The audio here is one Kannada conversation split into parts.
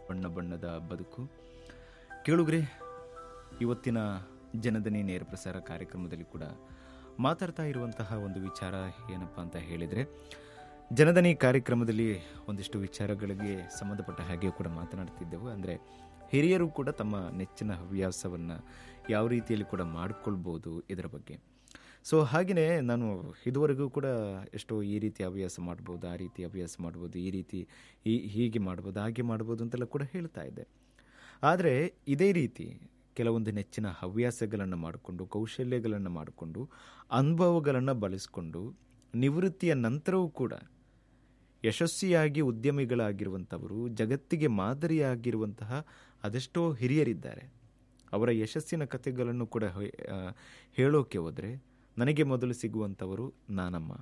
ಬಣ್ಣ ಬಣ್ಣದ ಬದುಕು ಕೇಳುಗ್ರೆ ಇವತ್ತಿನ ಜನದನಿ ನೇರ ಪ್ರಸಾರ ಕಾರ್ಯಕ್ರಮದಲ್ಲಿ ಕೂಡ ಮಾತಾಡ್ತಾ ಇರುವಂತಹ ಒಂದು ವಿಚಾರ ಏನಪ್ಪ ಅಂತ ಹೇಳಿದರೆ ಜನದನಿ ಕಾರ್ಯಕ್ರಮದಲ್ಲಿ ಒಂದಿಷ್ಟು ವಿಚಾರಗಳಿಗೆ ಸಂಬಂಧಪಟ್ಟ ಹಾಗೆ ಕೂಡ ಮಾತನಾಡ್ತಿದ್ದೆವು ಅಂದರೆ ಹಿರಿಯರು ಕೂಡ ತಮ್ಮ ನೆಚ್ಚಿನ ಹವ್ಯಾಸವನ್ನು ಯಾವ ರೀತಿಯಲ್ಲಿ ಕೂಡ ಮಾಡಿಕೊಳ್ಬೋದು ಇದರ ಬಗ್ಗೆ ಸೊ ಹಾಗೆಯೇ ನಾನು ಇದುವರೆಗೂ ಕೂಡ ಎಷ್ಟೋ ಈ ರೀತಿ ಹವ್ಯಾಸ ಮಾಡ್ಬೋದು ಆ ರೀತಿ ಹವ್ಯಾಸ ಮಾಡ್ಬೋದು ಈ ರೀತಿ ಈ ಹೀಗೆ ಮಾಡ್ಬೋದು ಹಾಗೆ ಮಾಡ್ಬೋದು ಅಂತೆಲ್ಲ ಕೂಡ ಹೇಳ್ತಾ ಇದ್ದೆ ಆದರೆ ಇದೇ ರೀತಿ ಕೆಲವೊಂದು ನೆಚ್ಚಿನ ಹವ್ಯಾಸಗಳನ್ನು ಮಾಡಿಕೊಂಡು ಕೌಶಲ್ಯಗಳನ್ನು ಮಾಡಿಕೊಂಡು ಅನುಭವಗಳನ್ನು ಬಳಸಿಕೊಂಡು ನಿವೃತ್ತಿಯ ನಂತರವೂ ಕೂಡ ಯಶಸ್ವಿಯಾಗಿ ಉದ್ಯಮಿಗಳಾಗಿರುವಂಥವರು ಜಗತ್ತಿಗೆ ಮಾದರಿಯಾಗಿರುವಂತಹ ಅದೆಷ್ಟೋ ಹಿರಿಯರಿದ್ದಾರೆ ಅವರ ಯಶಸ್ಸಿನ ಕಥೆಗಳನ್ನು ಕೂಡ ಹೇ- ಆ, ಹೇಳೋಕೆ ಹೋದರೆ ನನಗೆ ಮೊದಲು ಸಿಗುವಂಥವರು ನಾನಮ್ಮ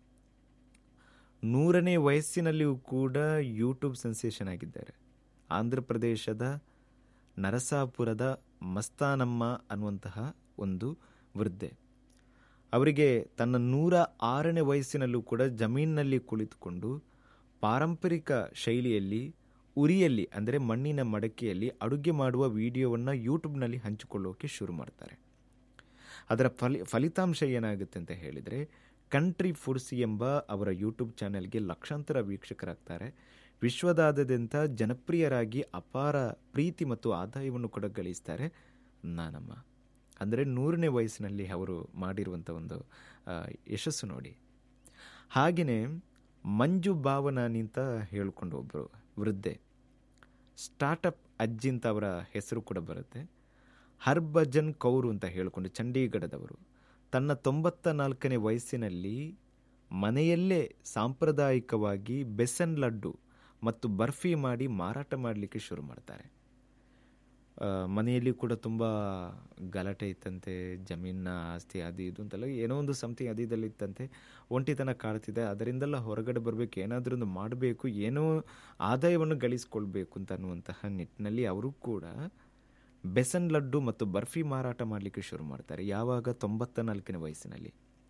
ನೂರನೇ ವಯಸ್ಸಿನಲ್ಲಿಯೂ ಕೂಡ ಯೂಟ್ಯೂಬ್ ಸೆನ್ಸೇಷನ್ ಆಗಿದ್ದಾರೆ ಆಂಧ್ರ ಪ್ರದೇಶದ ನರಸಾಪುರದ ಮಸ್ತಾನಮ್ಮ ಅನ್ನುವಂತಹ ಒಂದು ವೃದ್ಧೆ ಅವರಿಗೆ ತನ್ನ ನೂರ ಆರನೇ ವಯಸ್ಸಿನಲ್ಲೂ ಕೂಡ ಜಮೀನಿನಲ್ಲಿ ಕುಳಿತುಕೊಂಡು ಪಾರಂಪರಿಕ ಶೈಲಿಯಲ್ಲಿ ಉರಿಯಲ್ಲಿ ಅಂದರೆ ಮಣ್ಣಿನ ಮಡಕೆಯಲ್ಲಿ ಅಡುಗೆ ಮಾಡುವ ವಿಡಿಯೋವನ್ನು ಯೂಟ್ಯೂಬ್ನಲ್ಲಿ ಹಂಚಿಕೊಳ್ಳೋಕೆ ಶುರು ಮಾಡ್ತಾರೆ ಅದರ ಫಲಿ ಫಲಿತಾಂಶ ಏನಾಗುತ್ತೆ ಅಂತ ಹೇಳಿದರೆ ಕಂಟ್ರಿ ಫುಡ್ಸ್ ಎಂಬ ಅವರ ಯೂಟ್ಯೂಬ್ ಚಾನೆಲ್ಗೆ ಲಕ್ಷಾಂತರ ವೀಕ್ಷಕರಾಗ್ತಾರೆ ವಿಶ್ವದಾದ್ಯಂತ ಜನಪ್ರಿಯರಾಗಿ ಅಪಾರ ಪ್ರೀತಿ ಮತ್ತು ಆದಾಯವನ್ನು ಕೂಡ ಗಳಿಸ್ತಾರೆ ನಾನಮ್ಮ ಅಂದರೆ ನೂರನೇ ವಯಸ್ಸಿನಲ್ಲಿ ಅವರು ಮಾಡಿರುವಂಥ ಒಂದು ಆ, ಯಶಸ್ಸು ನೋಡಿ ಹಾಗೆಯೇ ಮಂಜು ಭಾವನಾನಿ ಅಂತ ಹೇಳ್ಕೊಂಡು ಒಬ್ಬರು ವೃದ್ಧೆ ಸ್ಟಾರ್ಟಪ್ ಅಜ್ಜಿ ಅಂತ ಅವರ ಹೆಸರು ಕೂಡ ಬರುತ್ತೆ ಹರ್ಭಜನ್ ಕೌರು ಅಂತ ಹೇಳಿಕೊಂಡು ಚಂಡೀಗಢದವರು ತನ್ನ ತೊಂಬತ್ತ ನಾಲ್ಕನೇ ವಯಸ್ಸಿನಲ್ಲಿ ಮನೆಯಲ್ಲೇ ಸಾಂಪ್ರದಾಯಿಕವಾಗಿ ಬೆಸನ್ ಲಡ್ಡು ಮತ್ತು ಬರ್ಫಿ ಮಾಡಿ ಮಾರಾಟ ಮಾಡಲಿಕ್ಕೆ ಶುರು ಮಾಡ್ತಾರೆ ಆ, ಮನೆಯಲ್ಲಿ ಕೂಡ ತುಂಬ ಗಲಾಟೆ ಇತ್ತಂತೆ ಜಮೀನಿನ ಆಸ್ತಿ ಅದು ಇದು ಅಂತೆಲ್ಲ ಏನೋ ಒಂದು ಸಮಥಿಂಗ್ ಅದಿದಲ್ಲಿ ಇತ್ತಂತೆ ಒಂಟಿತನ ಕಾಡ್ತಿದೆ ಅದರಿಂದೆಲ್ಲ ಹೊರಗಡೆ ಬರಬೇಕು ಏನಾದರೂ ಒಂದು ಮಾಡಬೇಕು ಏನೋ ಆದಾಯವನ್ನು ಗಳಿಸ್ಕೊಳ್ಬೇಕು ಅಂತ ಅನ್ನುವಂತಹ ನಿಟ್ಟಿನಲ್ಲಿ ಅವರು ಕೂಡ ಬೆಸನ್ ಲಡ್ಡು ಮತ್ತು ಬರ್ಫಿ ಮಾರಾಟ ಮಾಡಲಿಕ್ಕೆ ಶುರು ಮಾಡ್ತಾರೆ ಯಾವಾಗ ತೊಂಬತ್ತ ನಾಲ್ಕನೇ ವಯಸ್ಸಿನಲ್ಲಿ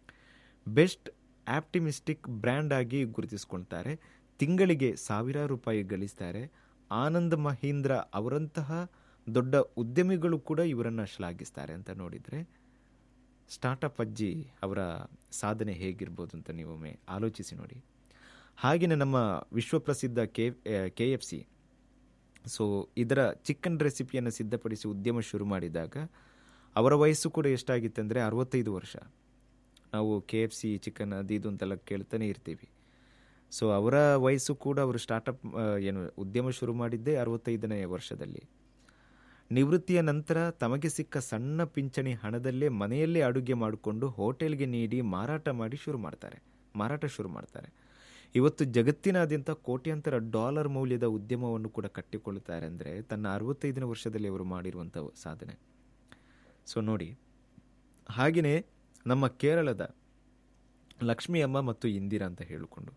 ಬೆಸ್ಟ್ ಆಪ್ಟಿಮಿಸ್ಟಿಕ್ ಬ್ರ್ಯಾಂಡ್ ಆಗಿ ಗುರುತಿಸ್ಕೊಳ್ತಾರೆ ತಿಂಗಳಿಗೆ ಸಾವಿರಾರು ರೂಪಾಯಿ ಗಳಿಸ್ತಾರೆ ಆನಂದ್ ಮಹೀಂದ್ರ ಅವರಂತಹ ದೊಡ್ಡ ಉದ್ಯಮಿಗಳು ಕೂಡ ಇವರನ್ನು ಶ್ಲಾಘಿಸ್ತಾರೆ ಅಂತ ನೋಡಿದರೆ ಸ್ಟಾರ್ಟಪ್ ಅಜ್ಜಿ ಅವರ ಸಾಧನೆ ಹೇಗಿರ್ಬೋದು ಅಂತ ನೀವೊಮ್ಮೆ ಆಲೋಚಿಸಿ ನೋಡಿ ಹಾಗೆಯೇ ನಮ್ಮ ವಿಶ್ವಪ್ರಸಿದ್ಧ K K F C so ಇದರ ಚಿಕನ್ ರೆಸಿಪಿಯನ್ನು ಸಿದ್ಧಪಡಿಸಿ ಉದ್ಯಮ ಶುರು ಮಾಡಿದಾಗ ಅವರ ವಯಸ್ಸು ಕೂಡ ಎಷ್ಟಾಗಿತ್ತಂದರೆ ಅರವತ್ತೈದು ವರ್ಷ ನಾವು ಕೆ ಎಫ್ ಸಿ ಚಿಕನ್ ಅದು ಇದು ಅಂತೆಲ್ಲ ಕೇಳ್ತಾನೆ ಇರ್ತೀವಿ ಸೊ ಅವರ ವಯಸ್ಸು ಕೂಡ ಅವರು ಸ್ಟಾರ್ಟಪ್ ಏನು ಉದ್ಯಮ ಶುರು ಮಾಡಿದ್ದೇ ಅರವತ್ತೈದನೇ ವರ್ಷದಲ್ಲಿ ನಿವೃತ್ತಿಯ ನಂತರ ತಮಗೆ ಸಿಕ್ಕ ಸಣ್ಣ ಪಿಂಚಣಿ ಹಣದಲ್ಲೇ ಮನೆಯಲ್ಲೇ ಅಡುಗೆ ಮಾಡಿಕೊಂಡು ಹೋಟೆಲ್ಗೆ ನೀಡಿ ಮಾರಾಟ ಮಾಡಿ ಶುರು ಮಾಡ್ತಾರೆ ಮಾರಾಟ ಶುರು ಮಾಡ್ತಾರೆ ಇವತ್ತು ಜಗತ್ತಿನಾದ್ಯಂತ ಕೋಟ್ಯಾಂತರ ಡಾಲರ್ ಮೌಲ್ಯದ ಉದ್ಯಮವನ್ನು ಕೂಡ ಕಟ್ಟಿಕೊಳ್ಳುತ್ತಾರೆ ಅಂದರೆ ತನ್ನ ಅರವತ್ತೈದನೇ ವರ್ಷದಲ್ಲಿ ಅವರು ಮಾಡಿರುವಂಥ ಸಾಧನೆ ಸೊ ನೋಡಿ ಹಾಗೆಯೇ ನಮ್ಮ ಕೇರಳದ ಲಕ್ಷ್ಮಿ ಅಮ್ಮ ಮತ್ತು ಇಂದಿರಾ ಅಂತ ಹೇಳಿಕೊಂಡು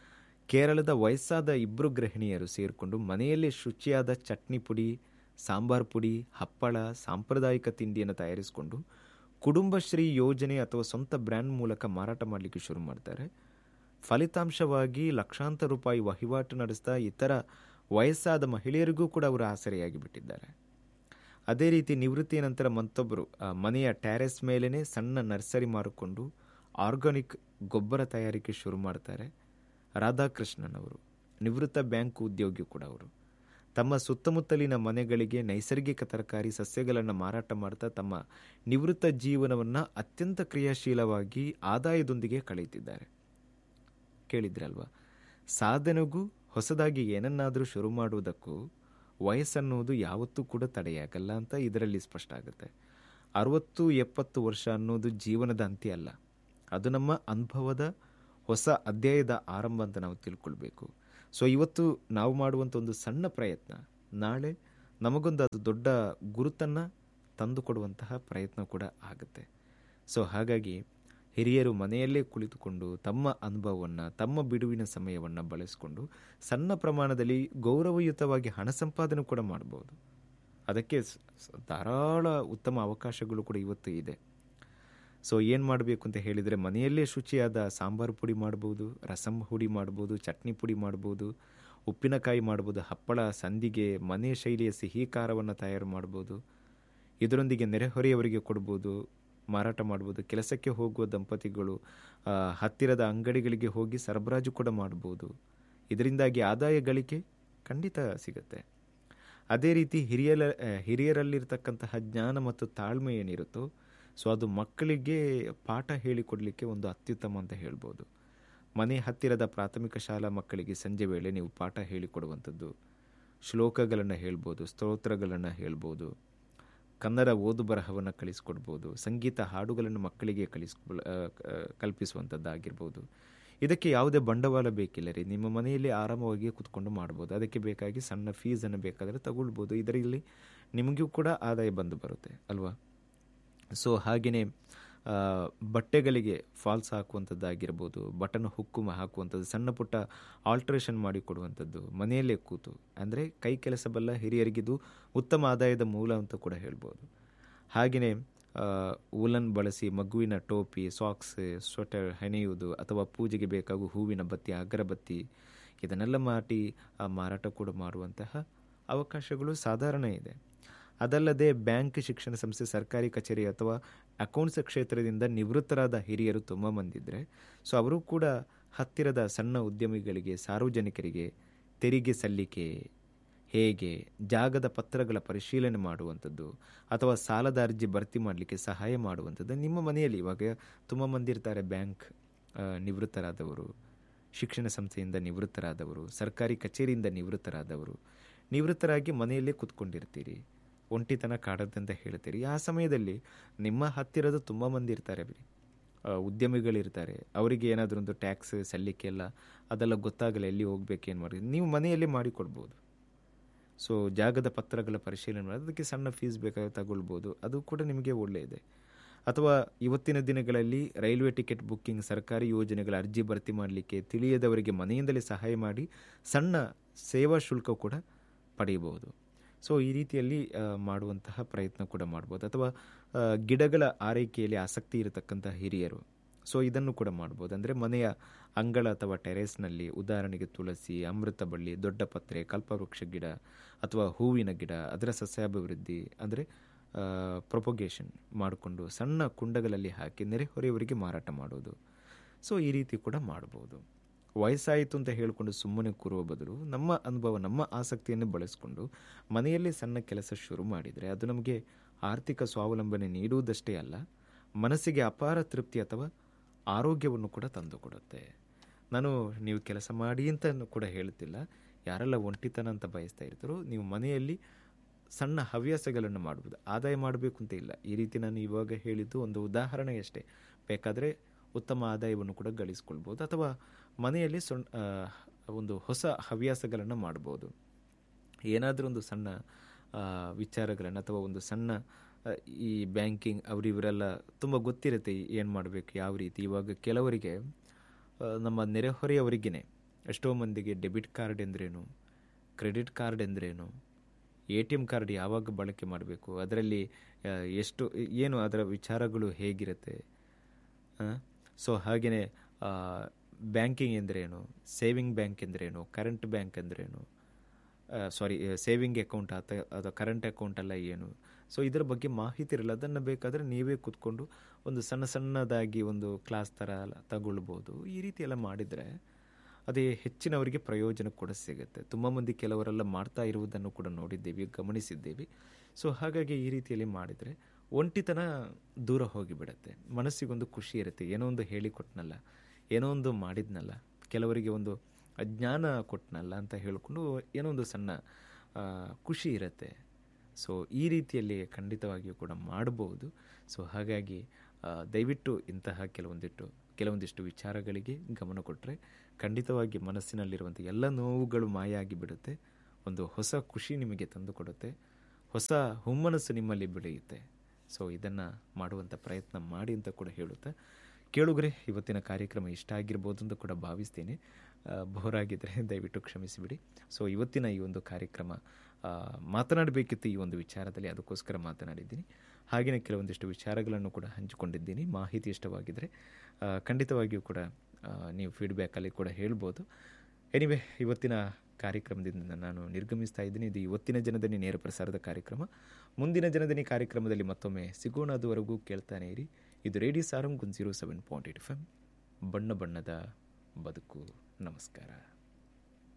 ಕೇರಳದ ವಯಸ್ಸಾದ ಇಬ್ಬರು ಗೃಹಿಣಿಯರು ಸೇರಿಕೊಂಡು ಮನೆಯಲ್ಲೇ ಶುಚಿಯಾದ ಚಟ್ನಿ ಪುಡಿ ಸಾಂಬಾರ್ ಪುಡಿ ಹಪ್ಪಳ ಸಾಂಪ್ರದಾಯಿಕ ತಿಂಡಿಯನ್ನು ತಯಾರಿಸಿಕೊಂಡು ಕುಟುಂಬಶ್ರೀ ಯೋಜನೆ ಅಥವಾ ಸ್ವಂತ ಬ್ರ್ಯಾಂಡ್ ಮೂಲಕ ಮಾರಾಟ ಮಾಡಲಿಕ್ಕೆ ಶುರು ಮಾಡ್ತಾರೆ ಫಲಿತಾಂಶವಾಗಿ ಲಕ್ಷಾಂತರ ರೂಪಾಯಿ ವಹಿವಾಟು ನಡೆಸ್ತಾ ಇತರ ವಯಸ್ಸಾದ ಮಹಿಳೆಯರಿಗೂ ಕೂಡ ಅವರು ಆಸರೆಯಾಗಿ ಬಿಟ್ಟಿದ್ದಾರೆ ಅದೇ ರೀತಿ ನಿವೃತ್ತಿಯ ನಂತರ ಮತ್ತೊಬ್ಬರು ಆ, ಮನೆಯ ಟ್ಯಾರೆಸ್ ಮೇಲೇ ಸಣ್ಣ ನರ್ಸರಿ ಮಾರಿಕೊಂಡು ಆರ್ಗಾನಿಕ್ ಗೊಬ್ಬರ ತಯಾರಿಕೆ ಶುರು ಮಾಡ್ತಾರೆ ರಾಧಾಕೃಷ್ಣನ್ ಅವರು ನಿವೃತ್ತ ಬ್ಯಾಂಕ್ ಉದ್ಯೋಗಿ ಕೂಡ ಅವರು ತಮ್ಮ ಸುತ್ತಮುತ್ತಲಿನ ಮನೆಗಳಿಗೆ ನೈಸರ್ಗಿಕ ತರಕಾರಿ ಸಸ್ಯಗಳನ್ನು ಮಾರಾಟ ಮಾಡ್ತಾ ತಮ್ಮ ನಿವೃತ್ತ ಜೀವನವನ್ನು ಅತ್ಯಂತ ಕ್ರಿಯಾಶೀಲವಾಗಿ ಆದಾಯದೊಂದಿಗೆ ಕಳೆಯುತ್ತಿದ್ದಾರೆ ಕೇಳಿದ್ರಲ್ವಾ ಸಾಧನೆಗೂ ಹೊಸದಾಗಿ ಏನನ್ನಾದರೂ ಶುರು ಮಾಡುವುದಕ್ಕೂ ವಯಸ್ಸನ್ನುವುದು ಯಾವತ್ತೂ ಕೂಡ ತಡೆಯಾಗಲ್ಲ ಅಂತ ಇದರಲ್ಲಿ ಸ್ಪಷ್ಟ ಆಗುತ್ತೆ ಅರವತ್ತು ಎಪ್ಪತ್ತು ವರ್ಷ ಅನ್ನೋದು ಜೀವನದ ಅಂತ್ಯ ಅಲ್ಲ ಅದು ನಮ್ಮ ಅನುಭವದ ಹೊಸ ಅಧ್ಯಾಯದ ಆರಂಭ ಅಂತ ನಾವು ತಿಳ್ಕೊಳ್ಬೇಕು ಸೊ ಇವತ್ತು ನಾವು ಮಾಡುವಂಥ ಒಂದು ಸಣ್ಣ ಪ್ರಯತ್ನ ನಾಳೆ ನಮಗೊಂದು ಅದು ದೊಡ್ಡ ಗುರುತನ್ನು ತಂದುಕೊಡುವಂತಹ ಪ್ರಯತ್ನ ಕೂಡ ಆಗುತ್ತೆ ಸೊ ಹಾಗಾಗಿ ಹಿರಿಯರು ಮನೆಯಲ್ಲೇ ಕುಳಿತುಕೊಂಡು ತಮ್ಮ ಅನುಭವವನ್ನು ತಮ್ಮ ಬಿಡುವಿನ ಸಮಯವನ್ನು ಬಳಸಿಕೊಂಡು ಸಣ್ಣ ಪ್ರಮಾಣದಲ್ಲಿ ಗೌರವಯುತವಾಗಿ ಹಣ ಸಂಪಾದನೆ ಕೂಡ ಮಾಡ್ಬೋದು ಅದಕ್ಕೆ ಸ- ಸ- ಧಾರಾಳ ಉತ್ತಮ ಅವಕಾಶಗಳು ಕೂಡ ಇವತ್ತು ಇದೆ ಸೊ ಏನು ಮಾಡಬೇಕು ಅಂತ ಹೇಳಿದರೆ ಮನೆಯಲ್ಲೇ ಶುಚಿಯಾದ ಸಾಂಬಾರು ಪುಡಿ ಮಾಡ್ಬೋದು ರಸಂ ಹುಡಿ ಮಾಡ್ಬೋದು ಚಟ್ನಿ ಪುಡಿ ಮಾಡ್ಬೋದು ಉಪ್ಪಿನಕಾಯಿ ಮಾಡ್ಬೋದು ಹಪ್ಪಳ ಸಂದಿಗೆ ಮನೆ ಶೈಲಿಯ ಸಿಹಿ ಖಾರವನ್ನು ತಯಾರು ಮಾಡ್ಬೋದು ಇದರೊಂದಿಗೆ ನೆರೆಹೊರೆಯವರಿಗೆ ಕೊಡ್ಬೋದು ಮಾರಾಟ ಮಾಡ್ಬೋದು ಕೆಲಸಕ್ಕೆ ಹೋಗುವ ದಂಪತಿಗಳು ಆ, ಹತ್ತಿರದ ಅಂಗಡಿಗಳಿಗೆ ಹೋಗಿ ಸರಬರಾಜು ಕೂಡ ಮಾಡ್ಬೋದು ಇದರಿಂದಾಗಿ ಆದಾಯ ಗಳಿಕೆ ಖಂಡಿತ ಸಿಗುತ್ತೆ ಅದೇ ರೀತಿ ಹಿರಿಯರ ಆ, ಹಿರಿಯರಲ್ಲಿರ್ತಕ್ಕಂತಹ ಜ್ಞಾನ ಮತ್ತು ತಾಳ್ಮೆ ಏನಿರುತ್ತೋ ಸೊ ಅದು ಮಕ್ಕಳಿಗೆ ಪಾಠ ಹೇಳಿಕೊಡಲಿಕ್ಕೆ ಒಂದು ಅತ್ಯುತ್ತಮ ಅಂತ ಹೇಳ್ಬೋದು ಮನೆ ಹತ್ತಿರದ ಪ್ರಾಥಮಿಕ ಶಾಲಾ ಮಕ್ಕಳಿಗೆ ಸಂಜೆ ವೇಳೆ ನೀವು ಪಾಠ ಹೇಳಿಕೊಡುವಂಥದ್ದು ಶ್ಲೋಕಗಳನ್ನು ಹೇಳ್ಬೋದು ಸ್ತೋತ್ರಗಳನ್ನು ಹೇಳ್ಬೋದು ಕನ್ನಡ ಓದು ಬರಹವನ್ನು ಕಲಿಸ್ಕೊಡ್ಬೋದು ಸಂಗೀತ ಹಾಡುಗಳನ್ನು ಮಕ್ಕಳಿಗೆ ಕಲಿಸ್ ಆ, ಆ, ಕಲ್ಪಿಸುವಂಥದ್ದಾಗಿರ್ಬೋದು ಇದಕ್ಕೆ ಯಾವುದೇ ಬಂಡವಾಳ ಬೇಕಿಲ್ಲ ರೀ ನಿಮ್ಮ ಮನೆಯಲ್ಲಿ ಆರಾಮವಾಗಿ ಕೂತ್ಕೊಂಡು ಮಾಡ್ಬೋದು ಅದಕ್ಕೆ ಬೇಕಾಗಿ ಸಣ್ಣ ಫೀಸನ್ನು ಬೇಕಾದರೆ ತಗೊಳ್ಬೋದು ಇದರಲ್ಲಿ ನಿಮಗೂ ಕೂಡ ಆದಾಯ ಬಂದು ಬರುತ್ತೆ ಅಲ್ವಾ ಸೊ ಹಾಗೆಯೇ ಆ, ಬಟ್ಟೆಗಳಿಗೆ ಫಾಲ್ಸ್ ಹಾಕುವಂಥದ್ದಾಗಿರ್ಬೋದು ಬಟನ್ ಹುಕ್ಕು ಹಾಕುವಂಥದ್ದು ಸಣ್ಣ ಪುಟ್ಟ ಆಲ್ಟ್ರೇಷನ್ ಮಾಡಿ ಕೊಡುವಂಥದ್ದು ಮನೆಯಲ್ಲೇ ಕೂತು ಅಂದರೆ ಕೈ ಕೆಲಸ ಬಲ್ಲ ಹಿರಿಯರಿಗಿದು ಉತ್ತಮ ಆದಾಯದ ಮೂಲ ಅಂತ ಕೂಡ ಹೇಳ್ಬೋದು ಹಾಗೆಯೇ ಉಲನ್ ಬಳಸಿ ಮಗುವಿನ ಟೋಪಿ ಸಾಕ್ಸ್ ಸ್ವೆಟರ್ ಹೆಣೆಯುವುದು ಅಥವಾ ಪೂಜೆಗೆ ಬೇಕಾಗುವ ಹೂವಿನ ಬತ್ತಿ ಅಗರಬತ್ತಿ ಇದನ್ನೆಲ್ಲ ಮಾಡಿ ಆ ಮಾರಾಟ ಕೂಡ ಮಾಡುವಂತಹ ಅವಕಾಶಗಳು ಸಾಧಾರಣ ಇದೆ ಅದಲ್ಲದೆ ಬ್ಯಾಂಕ್ ಶಿಕ್ಷಣ ಸಂಸ್ಥೆ ಸರ್ಕಾರಿ ಕಚೇರಿ ಅಥವಾ ಅಕೌಂಟ್ಸ್ ಕ್ಷೇತ್ರದಿಂದ ನಿವೃತ್ತರಾದ ಹಿರಿಯರು ತುಂಬ ಮಂದಿದ್ರೆ ಸೊ ಅವರು ಕೂಡ ಹತ್ತಿರದ ಸಣ್ಣ ಉದ್ಯಮಿಗಳಿಗೆ ಸಾರ್ವಜನಿಕರಿಗೆ ತೆರಿಗೆ ಸಲ್ಲಿಕೆ ಹೇಗೆ ಜಾಗದ ಪತ್ರಗಳ ಪರಿಶೀಲನೆ ಮಾಡುವಂಥದ್ದು ಅಥವಾ ಸಾಲದ ಅರ್ಜಿ ಭರ್ತಿ ಮಾಡಲಿಕ್ಕೆ ಸಹಾಯ ಮಾಡುವಂಥದ್ದು ನಿಮ್ಮ ಮನೆಯಲ್ಲಿ ಇವಾಗ ತುಂಬ ಮಂದಿ ಇರ್ತಾರೆ ಬ್ಯಾಂಕ್ ಆ, ನಿವೃತ್ತರಾದವರು ಶಿಕ್ಷಣ ಸಂಸ್ಥೆಯಿಂದ ನಿವೃತ್ತರಾದವರು ಸರ್ಕಾರಿ ಕಚೇರಿಯಿಂದ ನಿವೃತ್ತರಾದವರು ನಿವೃತ್ತರಾಗಿ ಮನೆಯಲ್ಲೇ ಕೂತ್ಕೊಂಡಿರ್ತೀರಿ ಒಂಟಿತನ ಕಾಡದಂತ ಹೇಳ್ತೀರಿ ಆ ಸಮಯದಲ್ಲಿ ನಿಮ್ಮ ಹತ್ತಿರದ ತುಂಬ ಮಂದಿ ಇರ್ತಾರೆ ಬಿಡಿ ಆ, ಉದ್ಯಮಿಗಳಿರ್ತಾರೆ ಅವರಿಗೆ ಏನಾದರೂ ಒಂದು ಟ್ಯಾಕ್ಸ್ ಸಲ್ಲಿಕೆ ಎಲ್ಲ ಅದೆಲ್ಲ ಗೊತ್ತಾಗಲ್ಲ ಎಲ್ಲಿ ಹೋಗ್ಬೇಕು ಏನು ಮಾಡಿ ನೀವು ಮನೆಯಲ್ಲೇ ಮಾಡಿಕೊಡ್ಬೋದು ಸೊ ಜಾಗದ ಪತ್ರಗಳ ಪರಿಶೀಲನೆ ಮಾಡಿ ಅದಕ್ಕೆ ಸಣ್ಣ ಫೀಸ್ ಬೇಕಾದ್ರೆ ತಗೊಳ್ಬೋದು ಅದು ಕೂಡ ನಿಮಗೆ ಒಳ್ಳೆಯದೆ ಅಥವಾ ಇವತ್ತಿನ ದಿನಗಳಲ್ಲಿ ರೈಲ್ವೆ ಟಿಕೆಟ್ ಬುಕ್ಕಿಂಗ್ ಸರ್ಕಾರಿ ಯೋಜನೆಗಳ ಅರ್ಜಿ ಭರ್ತಿ ಮಾಡಲಿಕ್ಕೆ ತಿಳಿಯದವರಿಗೆ ಮನೆಯಿಂದಲೇ ಸಹಾಯ ಮಾಡಿ ಸಣ್ಣ ಸೇವಾ ಶುಲ್ಕ ಕೂಡ ಪಡೆಯಬಹುದು ಸೊ ಈ ರೀತಿಯಲ್ಲಿ ಆ, ಮಾಡುವಂತಹ ಪ್ರಯತ್ನ ಕೂಡ ಮಾಡ್ಬೋದು ಅಥವಾ ಆ, ಗಿಡಗಳ ಆರೈಕೆಯಲ್ಲಿ ಆಸಕ್ತಿ ಇರತಕ್ಕಂತಹ ಹಿರಿಯರು ಸೊ ಇದನ್ನು ಕೂಡ ಮಾಡ್ಬೋದು ಅಂದರೆ ಮನೆಯ ಅಂಗಳ ಅಥವಾ ಟೆರೇಸ್ನಲ್ಲಿ ಉದಾಹರಣೆಗೆ ತುಳಸಿ ಅಮೃತ ಬಳ್ಳಿ ದೊಡ್ಡ ಪತ್ರೆ ಕಲ್ಪವೃಕ್ಷ ಗಿಡ ಅಥವಾ ಹೂವಿನ ಗಿಡ ಅದರ ಸಸ್ಯಾಭಿವೃದ್ಧಿ ಅಂದರೆ ಪ್ರೊಪೊಗೇಷನ್ ಮಾಡಿಕೊಂಡು ಸಣ್ಣ ಕುಂಡಗಳಲ್ಲಿ ಹಾಕಿ ನೆರೆಹೊರೆಯವರಿಗೆ ಮಾರಾಟ ಮಾಡೋದು ಸೊ ಈ ರೀತಿ ಕೂಡ ಮಾಡ್ಬೋದು ವಯಸ್ಸಾಯಿತು ಅಂತ ಹೇಳಿಕೊಂಡು ಸುಮ್ಮನೆ ಕೂರುವ ಬದಲು ನಮ್ಮ ಅನುಭವ ನಮ್ಮ ಆಸಕ್ತಿಯನ್ನು ಬಳಸಿಕೊಂಡು ಮನೆಯಲ್ಲಿ ಸಣ್ಣ ಕೆಲಸ ಶುರು ಮಾಡಿದರೆ ಅದು ನಮಗೆ ಆರ್ಥಿಕ ಸ್ವಾವಲಂಬನೆ ನೀಡುವುದಷ್ಟೇ ಅಲ್ಲ ಮನಸ್ಸಿಗೆ ಅಪಾರ ತೃಪ್ತಿ ಅಥವಾ ಆರೋಗ್ಯವನ್ನು ಕೂಡ ತಂದುಕೊಡುತ್ತೆ ನಾನು ನೀವು ಕೆಲಸ ಮಾಡಿ ಅಂತ ಕೂಡ ಹೇಳ್ತಿಲ್ಲ ಯಾರೆಲ್ಲ ಒಂಟಿತನ ಅಂತ ಬಯಸ್ತಾ ಇರ್ತಾರೋ ನೀವು ಮನೆಯಲ್ಲಿ ಸಣ್ಣ ಹವ್ಯಾಸಗಳನ್ನು ಮಾಡ್ಬೋದು ಆದಾಯ ಮಾಡಬೇಕು ಅಂತ ಇಲ್ಲ ಈ ರೀತಿ ನಾನು ಇವಾಗ ಹೇಳಿದ್ದು ಒಂದು ಉದಾಹರಣೆ ಅಷ್ಟೇ ಬೇಕಾದರೆ ಉತ್ತಮ ಆದಾಯವನ್ನು ಕೂಡ ಗಳಿಸ್ಕೊಳ್ಬೋದು ಅಥವಾ ಮನೆಯಲ್ಲಿ ಸೊಣ್ ಆ, ಒಂದು ಹೊಸ ಹವ್ಯಾಸಗಳನ್ನು ಮಾಡ್ಬೋದು ಏನಾದರೂ ಒಂದು ಸಣ್ಣ ಆ, ವಿಚಾರಗಳನ್ನು ಅಥವಾ ಒಂದು ಸಣ್ಣ ಆ, ಈ ಬ್ಯಾಂಕಿಂಗ್ ಅವರು ಇವರೆಲ್ಲ ತುಂಬ ಗೊತ್ತಿರುತ್ತೆ ಏನು ಮಾಡಬೇಕು ಯಾವ ರೀತಿ ಇವಾಗ ಕೆಲವರಿಗೆ ಆ, ನಮ್ಮ ನೆರೆಹೊರೆಯವರಿಗೇ ಎಷ್ಟೋ ಮಂದಿಗೆ ಡೆಬಿಟ್ ಕಾರ್ಡ್ ಎಂದರೇನು ಕ್ರೆಡಿಟ್ ಕಾರ್ಡ್ ಎಂದರೇನು ಎ ಟಿ ಎಮ್ ಕಾರ್ಡ್ ಯಾವಾಗ ಬಳಕೆ ಮಾಡಬೇಕು ಅದರಲ್ಲಿ ಆ, ಎಷ್ಟು ಏನು ಅದರ ವಿಚಾರಗಳು ಹೇಗಿರುತ್ತೆ ಸೊ ಹಾಗೆಯೇ ಬ್ಯಾಂಕಿಂಗ್ ಎಂದರೇನು ಸೇವಿಂಗ್ ಬ್ಯಾಂಕ್ ಎಂದರೇನು ಕರೆಂಟ್ ಬ್ಯಾಂಕ್ ಎಂದರೇನು ಸಾರಿ ಸೇವಿಂಗ್ ಅಕೌಂಟ್ ಅಥ ಅಥವಾ ಕರೆಂಟ್ ಅಕೌಂಟ್ ಎಲ್ಲ ಏನು ಸೊ ಇದರ ಬಗ್ಗೆ ಮಾಹಿತಿ ಇರಲ್ಲ ಅದನ್ನು ಬೇಕಾದರೆ ನೀವೇ ಕೂತ್ಕೊಂಡು ಒಂದು ಸಣ್ಣ ಸಣ್ಣದಾಗಿ ಒಂದು ಕ್ಲಾಸ್ ಥರ ಎಲ್ಲ ತಗೊಳ್ಬೋದು ಈ ರೀತಿ ಎಲ್ಲ ಮಾಡಿದರೆ ಅದೇ ಹೆಚ್ಚಿನವರಿಗೆ ಪ್ರಯೋಜನ ಕೂಡ ಸಿಗುತ್ತೆ ತುಂಬ ಮಂದಿ ಕೆಲವರೆಲ್ಲ ಮಾಡ್ತಾ ಇರುವುದನ್ನು ಕೂಡ ನೋಡಿದ್ದೇವೆ ಗಮನಿಸಿದ್ದೇವೆ ಸೊ ಹಾಗಾಗಿ ಈ ರೀತಿಯಲ್ಲಿ ಮಾಡಿದರೆ ಒಂಟಿತನ ದೂರ ಹೋಗಿಬಿಡುತ್ತೆ ಮನಸ್ಸಿಗೊಂದು ಖುಷಿ ಇರುತ್ತೆ ಏನೋ ಒಂದು ಹೇಳಿಕೊಟ್ನಲ್ಲ ಏನೋ ಒಂದು ಮಾಡಿದ್ನಲ್ಲ ಕೆಲವರಿಗೆ ಒಂದು ಜ್ಞಾನ ಕೊಟ್ನಲ್ಲ ಅಂತ ಹೇಳಿಕೊಂಡು ಏನೋ ಒಂದು ಸಣ್ಣ ಆ, ಖುಷಿ ಇರುತ್ತೆ ಸೊ ಈ ರೀತಿಯಲ್ಲಿ ಖಂಡಿತವಾಗಿಯೂ ಕೂಡ ಮಾಡಬಹುದು ಸೊ ಹಾಗಾಗಿ ಆ, ದಯವಿಟ್ಟು ಇಂತಹ ಕೆಲವೊಂದಿಟ್ಟು ಕೆಲವೊಂದಿಷ್ಟು ವಿಚಾರಗಳಿಗೆ ಗಮನ ಕೊಟ್ಟರೆ ಖಂಡಿತವಾಗಿ ಮನಸ್ಸಿನಲ್ಲಿರುವಂಥ ಎಲ್ಲ ನೋವುಗಳು ಮಾಯ ಆಗಿಬಿಡುತ್ತೆ ಒಂದು ಹೊಸ ಖುಷಿ ನಿಮಗೆ ತಂದುಕೊಡುತ್ತೆ ಹೊಸ ಹುಮ್ಮನಸ್ಸು ನಿಮ್ಮಲ್ಲಿ ಬೆಳೆಯುತ್ತೆ ಸೊ ಇದನ್ನು ಮಾಡುವಂಥ ಪ್ರಯತ್ನ ಮಾಡಿ ಅಂತ ಕೂಡ ಹೇಳುತ್ತಾ ಕೇಳುಗರೆ ಇವತ್ತಿನ ಕಾರ್ಯಕ್ರಮ ಇಷ್ಟ ಆಗಿರ್ಬೋದು ಅಂತ ಕೂಡ ಭಾವಿಸ್ತೇನೆ ಆ, ಬೋರ್ ಆಗಿದ್ದರೆ ದಯವಿಟ್ಟು ಕ್ಷಮಿಸಿಬಿಡಿ ಸೊ ಇವತ್ತಿನ ಈ ಒಂದು ಕಾರ್ಯಕ್ರಮ ಆ, ಮಾತನಾಡಬೇಕಿತ್ತು ಈ ಒಂದು ವಿಚಾರದಲ್ಲಿ ಅದಕ್ಕೋಸ್ಕರ ಮಾತನಾಡಿದ್ದೀನಿ ಹಾಗೆಯೇ ಕೆಲವೊಂದಿಷ್ಟು ವಿಚಾರಗಳನ್ನು ಕೂಡ ಹಂಚಿಕೊಂಡಿದ್ದೀನಿ ಮಾಹಿತಿ ಇಷ್ಟವಾಗಿದ್ದರೆ ಆ, ಖಂಡಿತವಾಗಿಯೂ ಕೂಡ ಆ, ನೀವು ಫೀಡ್ಬ್ಯಾಕಲ್ಲಿ ಕೂಡ ಹೇಳ್ಬೋದು ಎನಿವೆ ಇವತ್ತಿನ ಕಾರ್ಯಕ್ರಮದಿಂದ ನಾನು ನಿರ್ಗಮಿಸ್ತಾ ಇದ್ದೀನಿ ಇದು ಇವತ್ತಿನ ಜನದನಿ ನೇರ ಪ್ರಸಾರದ ಕಾರ್ಯಕ್ರಮ ಮುಂದಿನ ಜನದನಿ ಕಾರ್ಯಕ್ರಮದಲ್ಲಿ ಮತ್ತೊಮ್ಮೆ ಸಿಗೋಣ ಅದುವರೆಗೂ ಕೇಳ್ತಾನೆ ಇರಿ ಇದು radio Sarang zero seven point eight F M ಬಣ್ಣ ಬಣ್ಣದ ಬದುಕು ನಮಸ್ಕಾರ